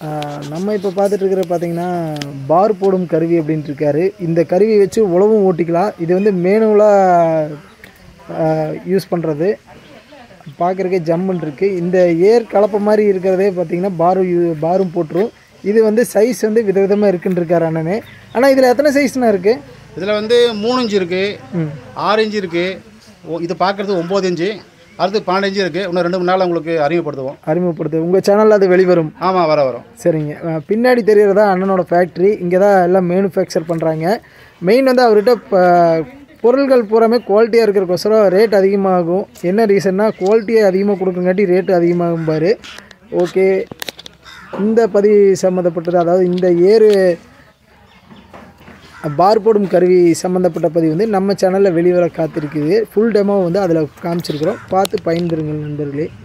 ஆஹ் நம்ம இப்போ பார்த்துட்டு இருக்கிற பார்த்தீங்கன்னா பார் போடும் கருவி அப்படின்ட்டு இருக்காரு இந்த கருவியை வச்சு உழவும் ஓட்டிக்கலாம் இது வந்து மேனுவலாக யூஸ் பண்ணுறது பார்க்குறக்கே ஜம்முன்னு இருக்குது இந்த ஏர் கலப்பை மாதிரி இருக்கிறதே பார்த்தீங்கன்னா பாரும் யூ- பாரும் போட்டுரும் இது வந்து சைஸ் வந்து விதவிதமாக இருக்குன்னு இருக்காரு அண்ணனே ஆனால் இதில் எத்தனை சைஸ்ண்ணா இருக்குது இதில் வந்து மூணு இன்ச்சு இருக்குது ஆறு இன்ச்சு இருக்குது இது பார்க்குறது ஒம்பது இன்ச்சு அடுத்து பன்னெண்டு இன்ச்சு இருக்குது இன்னும் ரெண்டு மூணு நாள் உங்களுக்கு அறிமுகப்படுத்துவோம் அறிமுகப்படுத்து உங்கள் சேனலில் அது வெளிவரும் ஆமாம் வர வரும் சரிங்க அஹ் பின்னாடி தெரியறதா அண்ணனோட ஃபேக்ட்ரி இங்கே தான் எல்லாம் மேனுஃபேக்சர் பண்ணுறாங்க மெயின் வந்து அவர்கிட்ட ப- பொருட்கள் பூராமே குவாலிட்டியாக இருக்கிறக்கோசரம் ரேட் அதிகமாகும் என்ன ரீசன்னா குவாலிட்டியை அதிகமாக கொடுக்குங்காட்டி ரேட்டு அதிகமாகும் பாரு ஓகே இந்த பதிவு சம்மந்தப்பட்டது அதாவது இந்த ஏறு பார் போடும் கருவி சம்மந்தப்பட்ட பதிவு வந்து நம்ம சேனலில் வெளிவர காத்திருக்குது ஃபுல் டெமோ வந்து அதில் காமிச்சிருக்கிறோம் பார்த்து பயன்பெறுங்கள் நண்பர்களே